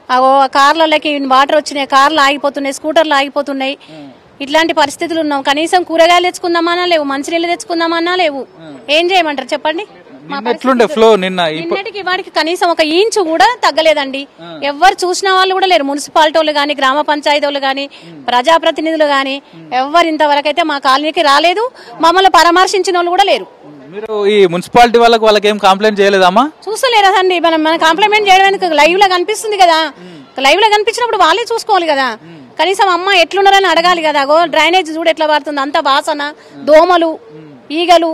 అగో కార్లలోకి వాటర్ వచ్చినాయి కార్లు ఆగిపోతున్నాయి స్కూటర్లు ఆగిపోతున్నాయి ఇట్లాంటి పరిస్థితులు ఉన్నాం కనీసం కూరగాయలు తెచ్చుకుందామన్నా లేవు మంచినీళ్ళు తెచ్చుకుందామన్నా లేవు ఏం చేయమంటారు చెప్పండి మా నిన్న ఎట్లుండే ఫ్లో నిన్న ఇప్ప- నిన్నటికి వాడికి కనీసం ఒక ఇంచు కూడా తగ్గలేదండి ఎవ్వరు చూసిన వాళ్ళు కూడా లేరు మున్సిపాలిటీ వాళ్ళు గాని గ్రామ పంచాయతీ వాళ్ళు గాని ప్రజాప్రతినిధులు గాని ఎవ్వరు ఇంతవరకు అయితే మా కాలనీకి రాలేదు మమ్మల్ని పరామర్శించిన వాళ్ళు కూడా లేరు మీరు ఈ మున్సిపాలిటీ వాళ్ళకి వాళ్ళకి ఏం కంప్లైంట్ చేయలేదమ్మా చూస్తలేరా అండి మనం మన కాంప్లిమెంట్ చేయడానికి లైవ్ లో కనిపిస్తుంది కదా లైవ్ లో కనిపించినప్పుడు వాళ్ళే చూసుకోవాలి కదా కనీసం అమ్మ ఎట్లున్నారని అడగాలి కదా అగో డ్రైనేజ్ చూడు ఎట్లా పడుతుంది అంత వాసన దోమలు ఈగలు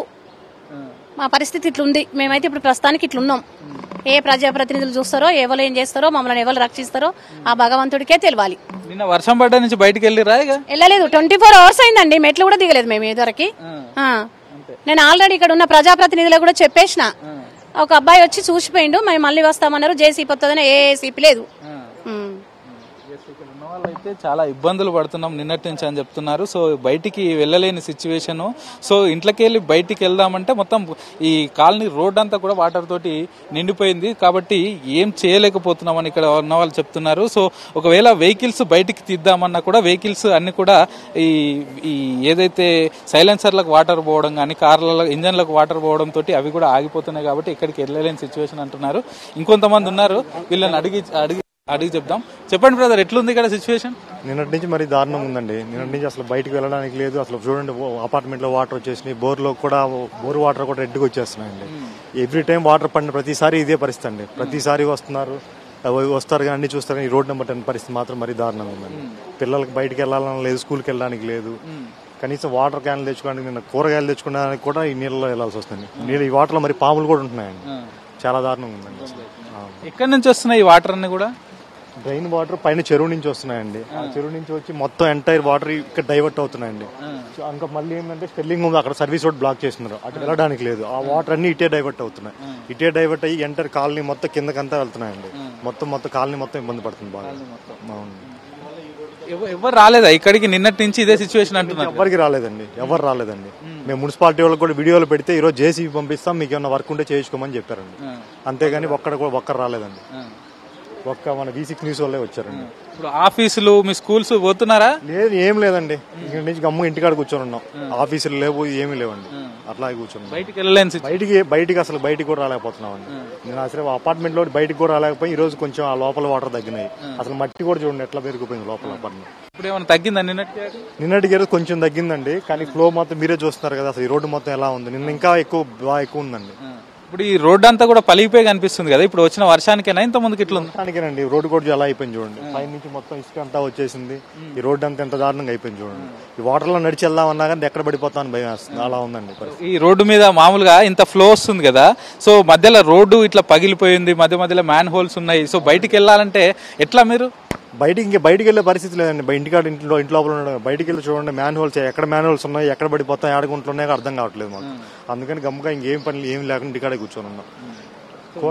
మా పరిస్థితి ఇట్లుంది మేమైతే ఇప్పుడు ప్రస్తుతానికి ఇట్లున్నాం ఏ ప్రజాప్రతినిధులు చూస్తారో ఎవరు ఏం చేస్తారో మమ్మల్ని ఎవరు రక్షిస్తారో ఆ భగవంతుడికే తెలియాలి నిన్న వర్షం పడ్డ నుంచి బయటికి వెళ్ళిరా ఇక వెళ్ళలేదు ట్వంటీ ఫోర్ అవర్స్ అయిందండి మెట్లు కూడా దిగలేదు మేము ఇదివరకు ఆ. నేను ఆల్రెడీ ఇక్కడ ఉన్న ప్రజాప్రతినిధులకు కూడా చెప్పేసిన ఒక అబ్బాయి వచ్చి చూసిపోయిండు మేము మళ్ళీ వస్తామన్నారు జేసీపీ వస్తుందని ఏ ఏసీపీ లేదు ఉమ్. ఇక్కడ ఉన్న వాళ్ళైతే చాలా ఇబ్బందులు పడుతున్నాం నిన్నటి నుంచి అని చెప్తున్నారు సో బయటికి వెళ్ళలేని సిచ్యువేషన్ సో ఇంట్లోకి వెళ్ళి బయటికి వెళ్దామంటే మొత్తం ఈ కాలనీ రోడ్ అంతా కూడా వాటర్ తోటి నిండిపోయింది కాబట్టి ఏం చేయలేకపోతున్నామని ఇక్కడ ఉన్న వాళ్ళు చెప్తున్నారు సో ఒకవేళ వెహికల్స్ బయటికి తీద్దామన్నా కూడా వెహికల్స్ అన్ని కూడా ఈ ఈ ఏదైతే సైలెన్సర్లకు వాటర్ పోవడం కానీ కార్లలో ఇంజన్లకు వాటర్ పోవడం తోటి అవి కూడా ఆగిపోతున్నాయి కాబట్టి ఇక్కడికి వెళ్ళలేని సిచ్యువేషన్ అంటున్నారు ఇంకొంతమంది ఉన్నారు వీళ్ళని అడిగి అడిగి అడిగి చెప్దాం చెప్పండి బ్రదర్ ఎట్లుంది ఇక్కడ సిచ్యువేషన్ నిన్నటి నుంచి మరి దారుణం ఉందండి నిన్నటి నుంచి అసలు బయటకు వెళ్ళడానికి లేదు అసలు చూడండి అపార్ట్మెంట్ లో వాటర్ వచ్చేసినాయి బోర్లో కూడా బోర్ వాటర్ కూడా రెడ్డిగా వచ్చేస్తున్నాయండి ఎవ్రీ టైం వాటర్ పడిన ప్రతిసారి ఇదే పరిస్థితి అండి ప్రతిసారి వస్తున్నారు అవి వస్తారు కానీ అన్ని చూస్తారు కానీ ఈ రోడ్ నెంబర్ టెన్ పరిస్థితి మాత్రం మరి దారుణంగా ఉందండి పిల్లలకి బయటికి వెళ్ళాలని లేదు స్కూల్కి వెళ్ళడానికి లేదు కనీసం వాటర్ క్యాన్లు తెచ్చుకోవడానికి నిన్న కూరగాయలు తెచ్చుకోవడానికి కూడా ఈ నీళ్ళలో వెళ్ళాల్సి వస్తుంది నీళ్ళు ఈ వాటర్లో మరి పాములు కూడా ఉంటున్నాయండి చాలా దారుణంగా ఉందండి అసలు ఆ. ఎక్కడి నుంచి వస్తున్నాయి ఈ వాటర్ అన్ని కూడా డ్రైన్ వాటర్ పైన చెరువు నుంచి వస్తున్నాయండి ఆ చెరువు నుంచి వచ్చి మొత్తం ఎంటైర్ వాటర్ ఇక్కడ డైవర్ట్ అవుతున్నాయండి సో ఇంకా మళ్ళీ ఏంటంటే స్టెల్లింగ్ ఉంది అక్కడ సర్వీస్ రోడ్ బ్లాక్ చేస్తున్నారు అటు వెళ్ళడానికి లేదు ఆ వాటర్ అన్ని ఇటే డైవర్ట్ అవుతున్నాయి ఇటే డైవర్ట్ అయ్యి ఎంటర్ కాలనీ మొత్తం కిందకంతా వెళ్తున్నాయండి మొత్తం మొత్తం కాలనీ మొత్తం ఇబ్బంది పడుతుంది బాగా అవును. ఎవ- ఎవరు రాలేదా ఇక్కడికి నిన్నటి నుంచి ఇదే సిచ్యువేషన్ అంటున్నారు ఎవరికి రాలేదండి ఎవరు రాలేదండి మేము మున్సిపాలిటీ వాళ్ళకి కూడా వీడియోలు పెడితే ఈ రోజు జేసీబీ పంపిస్తాం మీకు ఏమైనా వర్క్ ఉంటే చేయించుకోమని చెప్పారండి అంతేగాని ఒక్కడ కూడా ఒక్కరు రాలేదండి ఒక్క మన వి సిక్స్ న్యూస్ వాళ్ళే వచ్చారండి ఇప్పుడు ఆఫీసులు మీ స్కూల్స్ పోతున్నారా లేదు ఏం లేదండి ఇక్కడ నుంచి గమ్ము ఇంటికాడ కూర్చొని ఉన్నాం ఆఫీసులు లేవు ఏమీ లేవండి అట్లాగే కూర్చున్నాం బయటికి వెళ్ళలేని సిచ్యువేషన్ బయటికి బయటికి అసలు బయటికి కూడా రాలేకపోతున్నాం అండి నేను అసలు అపార్ట్మెంట్ లో బయటికి కూడా రాలేకపోయి ఈ రోజు కొంచెం ఆ లోపల వాటర్ తగ్గినాయి అసలు మట్టి కూడా చూడండి ఎట్లా పెరిగిపోయింది లోపల అపార్ట్మెంట్ ఇప్పుడు ఏమైనా తగ్గిందా నిన్నటి నిన్నటికి ఏదో కొంచెం తగ్గిందండి కానీ ఫ్లో మొత్తం మీరే చూస్తున్నారు కదా అసలు ఈ రోడ్డు మొత్తం ఎలా ఉంది నిన్న ఇంకా ఎక్కువ బాగా ఎక్కువ ఉందండి ఇప్పుడు ఈ రోడ్ అంతా కూడా పలిగిపోయి కనిపిస్తుంది కదా ఇప్పుడు వచ్చిన వర్షానికైనా ఇంత ముందుకి ఇట్లా ఉంది దానికేనండి రోడ్డు కూడా ఎలా అయిపోయింది చూడండి పై నుంచి మొత్తం ఇసుక అంతా వచ్చేసింది ఈ రోడ్డు అంతా ఎంత దారుణంగా అయిపోయింది చూడండి ఈ వాటర్ లో నడిచి వెళ్దామన్నా కానీ ఎక్కడ పడిపోతామని భయం వేస్తుంది అలా ఉందండి పరిస్థితి ఈ రోడ్డు మీద మామూలుగా ఇంత ఫ్లో వస్తుంది కదా సో మధ్యలో రోడ్డు ఇట్లా పగిలిపోయింది మధ్య మధ్యలో మ్యాన్ హోల్స్ ఉన్నాయి సో బయటికి వెళ్ళాలంటే ఎట్లా మీరు బయటికి ఇంకా బయటికి వెళ్ళే పరిస్థితి లేదండి బయ- ఇంటికాడ ఇంట్లో ఇంట్లో లోపల ఉండడం బయటికి వెళ్ళి చూడండి మ్యాన్ హోల్స్ ఎక్కడ మ్యాన్ హోల్స్ ఉన్నాయి ఎక్కడ పడిపోతాయి ఆడుకుంటున్నాయో అర్థం కావట్లేదు మాకు అందుకని గమ్ముగా ఇంకేం పనులు ఏం లేకుండా ఇంటికాడే కూర్చొని ఉన్నాం